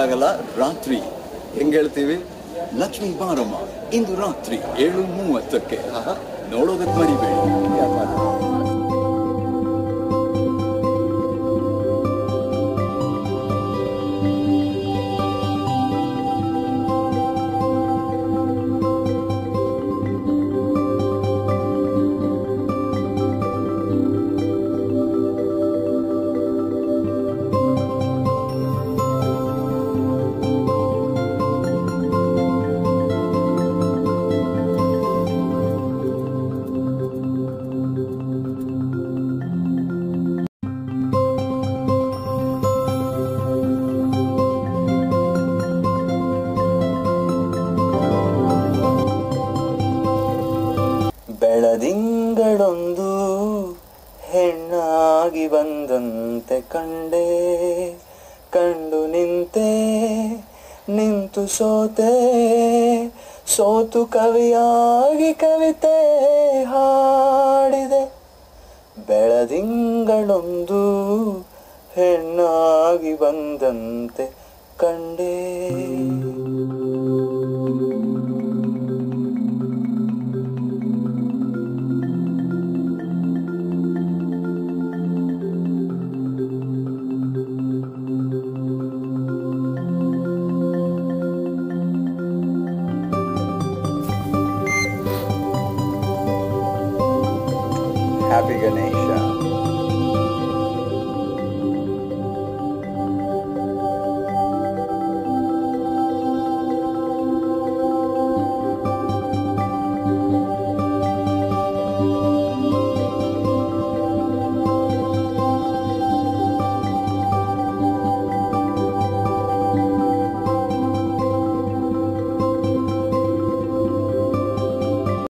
ಆಗಲ್ಲ ರಾತ್ರಿ ಹೆಂಗ್ ಹೇಳ್ತೀವಿ ಲಕ್ಷ್ಮೀ ಬಾರಮ್ಮ ಇಂದು ರಾತ್ರಿ ಏಳು ಮೂವತ್ತಕ್ಕೆ ನೋಡೋದಕ್ಕೆ ಮರಿಬೇಡಿ ಬೆಳದಿಂಗಳೊಂದು ಹೆಣ್ಣಾಗಿ ಬಂದಂತೆ ಕಂಡೆ ಕಂಡು ನಿಂತೆ ನಿಂತು ಸೋತೆ ಸೋತು ಕವಿಯಾಗಿ ಕವಿತೆ ಹಾಡಿದೆ ಬೆಳದಿಂಗಳೊಂದು ಹೆಣ್ಣಾಗಿ ಬಂದಂತೆ ಕಂಡೆ